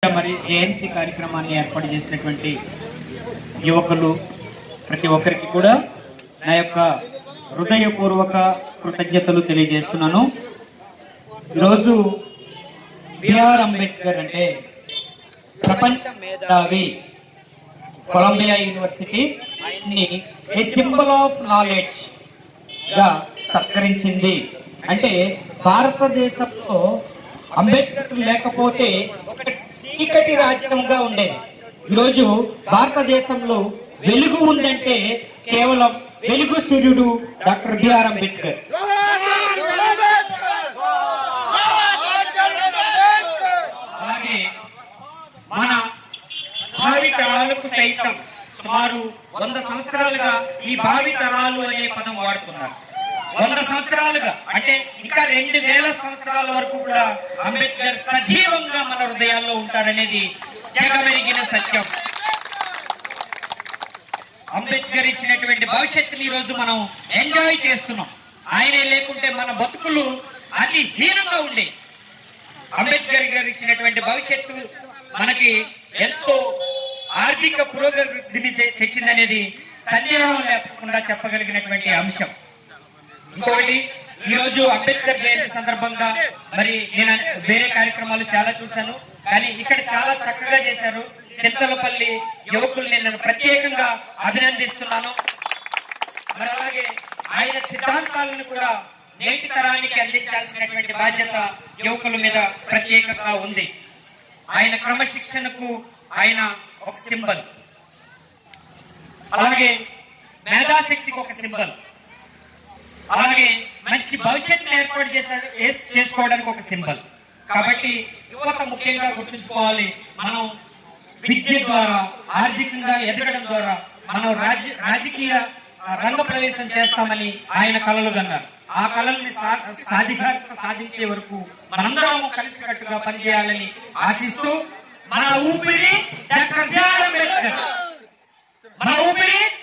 మరి జయంతి కార్యక్రమాన్ని ఏర్పాటు చేసినటువంటి యువకులు ప్రతి ఒక్కరికి కూడా నా యొక్క హృదయపూర్వక కృతజ్ఞతలు తెలియజేస్తున్నాను ఈరోజు బిఆర్ అంబేద్కర్ అంటే ప్రపంచ మేధావి కొలంబియా యూనివర్సిటీ ఆయన్ని ఏ సింబల్ ఆఫ్ నాలెడ్జ్ గా సత్కరించింది అంటే భారతదేశంలో అంబేద్కర్ లేకపోతే ఒక చీకటి రాజ్యంగా ఉండేది ఈరోజు భారతదేశంలో వెలుగు ఉందంటే కేవలం వెలుగు సూర్యుడు డాక్టర్ బిఆర్ అంబేద్కర్ అలాగే మన భావి తరాలకు సైతం సుమారు వంద సంవత్సరాలుగా ఈ భావి తరాలు అనే పదం వాడుతున్నారు వంద సంవత్సరాలుగా అంటే ఇంకా రెండు వేల సంవత్సరాల వరకు కూడా అంబేద్కర్ సజీవంగా మన హృదయాల్లో ఉంటారనేది జగమెరిగిన సత్యం అంబేద్కర్ ఇచ్చినటువంటి భవిష్యత్తుని ఈ రోజు మనం ఎంజాయ్ చేస్తున్నాం ఆయనే లేకుంటే మన బతుకులు అతి హీనంగా ఉండేవి అంబేద్కర్ గారు ఇచ్చినటువంటి భవిష్యత్తు మనకి ఎంతో ఆర్థిక పురోగతిని తె- తెచ్చిందనేది సందేహం లేకుండా చెప్పగలిగినటువంటి అంశం ఇంకొకటి ఈ రోజు అంబేద్కర్ జయంతి సందర్భంగా మరి నేను అన్- వేరే కార్యక్రమాలు చాలా చూశాను కానీ ఇక్కడ చాలా చక్కగా చేశారు చింతలపల్లి యువకుల్ని నేను ప్రత్యేకంగా అభినందిస్తున్నాను మరి అలాగే ఆయన సిద్ధాంతాలను కూడా నేటి తరానికి అందించాల్సినటువంటి బాధ్యత యువకుల మీద ప్రత్యేకంగా ఉంది ఆయన క్రమశిక్షణకు ఆయన ఒక సింబల్ అలాగే మేధాశక్తికి ఒక సింబల్ అలాగే మంచి భవిష్యత్తును ఏర్పాటు చేశాడు ఏ- చేసుకోవడానికి ఒక సింబల్ కాబట్టి యువత ముఖ్యంగా గుర్తుంచుకోవాలి మనం విద్య ద్వారా ఆర్థికంగా ఎదగడం ద్వారా మనం రాజ రాజకీయ ఆ, రంగ ప్రవేశం చేస్తామని ఆయన కలలు కన్నారు ఆ కళల్ని సా- సాధికారత సాధించే వరకు మనందరం కలిసికట్టుగా పనిచేయాలని ఆశిస్తూ మన ఊపిరి డాక్టర్ బిఆర్ అంబేద్కర్ మన ఊపిరి